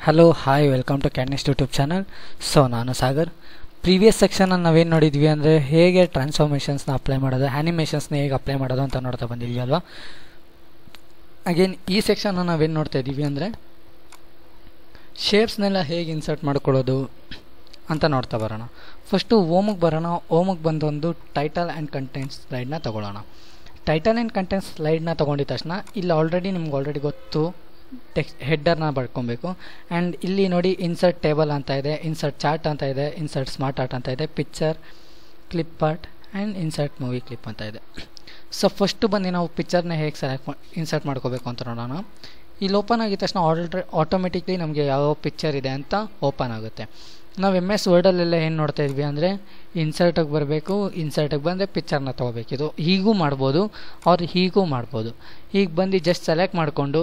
hello hi welcome to Cadnest YouTube channel so ನಾನು Sagar previous ಸೆಕ್ಷನಲ್ಲಿ ನಾವೇನು ನೋಡಿದ್ವಿ ಅಂದರೆ ಹೇಗೆ ಟ್ರಾನ್ಸ್ಫಾರ್ಮೇಷನ್ಸ್ನ ಅಪ್ಲೈ ಮಾಡೋದು ಆ್ಯನಿಮೇಷನ್ಸ್ನ ಹೇಗೆ ಅಪ್ಲೈ ಮಾಡೋದು ಅಂತ ನೋಡ್ತಾ ಬಂದಿದ್ವಿ ಅಲ್ವಾ ಅಗೇನ್ ಈ ಸೆಕ್ಷನ್ನ ನಾವೇನು ನೋಡ್ತಾ ಇದ್ದೀವಿ ಅಂದರೆ ಶೇಪ್ಸ್ನೆಲ್ಲ ಹೇಗೆ ಇನ್ಸರ್ಟ್ ಮಾಡ್ಕೊಳ್ಳೋದು ಅಂತ ನೋಡ್ತಾ ಬರೋಣ ಫಸ್ಟು ಓಮಿಗೆ ಬರೋಣ ಓಮಿಗೆ ಬಂದೊಂದು ಟೈಟಲ್ ಆ್ಯಂಡ್ ಕಂಟೆಂಟ್ಸ್ ಸ್ಲೈಡ್ನ ತೊಗೊಳ್ಳೋಣ ಟೈಟಲ್ ಆ್ಯಂಡ್ ಕಂಟೆಂಟ್ಸ್ ಸ್ಲೈಡ್ನ ತೊಗೊಂಡಿದ ತಕ್ಷಣ ಇಲ್ಲಿ ಆಲ್ರೆಡಿ ನಿಮ್ಗೆ ಆಲ್ರೆಡಿ ಗೊತ್ತು ಟೆಕ್ಸ್ಟ್ ಹೆಡ್ಡರ್ನ ಬರ್ಕೊಬೇಕು ಆ್ಯಂಡ್ ಇಲ್ಲಿ ನೋಡಿ ಇನ್ಸರ್ಟ್ ಟೇಬಲ್ ಅಂತ ಇದೆ ಇನ್ಸರ್ಟ್ ಚಾರ್ಟ್ ಅಂತ ಇದೆ ಇನ್ಸರ್ಟ್ ಸ್ಮಾರ್ಟ್ ಆರ್ಟ್ ಅಂತ ಇದೆ picture clip art and insert movie clip ಅಂತ ಇದೆ ಸೊ ಫಸ್ಟು ಬಂದು ನಾವು ಪಿಕ್ಚರ್ನ ಹೇಗೆ ಸೆಲೆಕ್ಟ್ ಮಾ ಇನ್ಸರ್ಟ್ ಮಾಡ್ಕೋಬೇಕು ಅಂತ ನೋಡೋಣ ಇಲ್ಲಿ ಓಪನ್ ಆಗಿದ ತಕ್ಷಣ ಆಲ್ರೆ ಆಟೋಮೆಟಿಕ್ಲಿ ನಮಗೆ ಯಾವ ಪಿಕ್ಚರ್ ಇದೆ ಅಂತ ಓಪನ್ ಆಗುತ್ತೆ ನಾವು ಎಮ್ ಎಸ್ ವರ್ಡಲ್ಲೆಲ್ಲ ಏನು ನೋಡ್ತಾ ಇದ್ವಿ ಅಂದರೆ ಇನ್ಸರ್ಟಿಗೆ ಬರಬೇಕು ಇನ್ಸರ್ಟಿಗೆ ಬಂದರೆ ಪಿಕ್ಚರ್ನ ತೊಗೋಬೇಕಿದು ಹೀಗೂ ಮಾಡ್ಬೋದು ಅವ್ರು ಹೀಗೂ ಮಾಡ್ಬೋದು ಈಗ ಬಂದು ಜಸ್ಟ್ ಸೆಲೆಕ್ಟ್ ಮಾಡಿಕೊಂಡು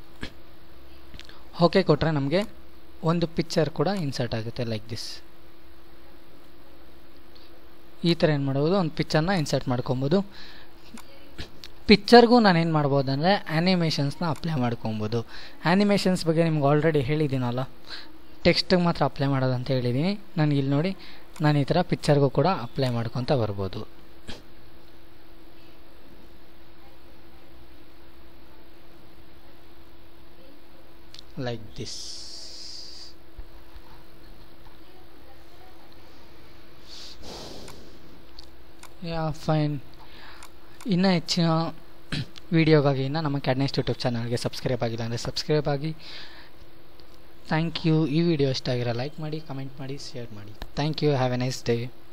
ಓಕೆ ಕೊಟ್ಟರೆ ನಮಗೆ ಒಂದು ಪಿಕ್ಚರ್ ಕೂಡ ಇನ್ಸರ್ಟ್ ಆಗುತ್ತೆ ಲೈಕ್ ದಿಸ್ ಈ ಥರ ಏನು ಮಾಡ್ಬೋದು ಒಂದು ಪಿಕ್ಚರ್ನ ಇನ್ಸರ್ಟ್ ಮಾಡ್ಕೊಬೋದು ಪಿಕ್ಚರ್ಗೂ ನಾನು ಏನು ಮಾಡ್ಬೋದು ಅಂದರೆ ಆ್ಯನಿಮೇಷನ್ಸ್ನ ಅಪ್ಲೈ ಮಾಡ್ಕೊಬೋದು ಆ್ಯನಿಮೇಷನ್ಸ್ ಬಗ್ಗೆ ನಿಮ್ಗೆ ಆಲ್ರೆಡಿ ಹೇಳಿದ್ದೀನಲ್ಲ ಟೆಕ್ಸ್ಟಿಗೆ ಮಾತ್ರ ಅಪ್ಲೈ ಮಾಡೋದು ಅಂತ ಹೇಳಿದ್ದೀನಿ ನನಗೆ ಇಲ್ಲಿ ನೋಡಿ ನಾನು ಈ ಥರ ಪಿಕ್ಚರ್ಗೂ ಕೂಡ ಅಪ್ಲೈ ಮಾಡ್ಕೊತ ಬರ್ಬೋದು like this ಯಾ ಫೈನ್ ಇನ್ನೂ ಹೆಚ್ಚಿನ ವೀಡಿಯೋಗಾಗಿ ಇನ್ನು ನಮ್ಮ ಕ್ಯಾಡ್ನೆಸ್ಟ್ ಯೂಟ್ಯೂಬ್ ಚಾನಲ್ಗೆ ಸಬ್ಸ್ಕ್ರೈಬ್ ಆಗಿಲ್ಲ ಅಂದರೆ ಸಬ್ಸ್ಕ್ರೈಬ್ ಆಗಿ ಥ್ಯಾಂಕ್ ಯು ಈ ವಿಡಿಯೋ ಇಷ್ಟ ಆಗಿರೋ ಲೈಕ್ ಮಾಡಿ ಕಮೆಂಟ್ ಮಾಡಿ ಶೇರ್ ಮಾಡಿ thank you have a nice day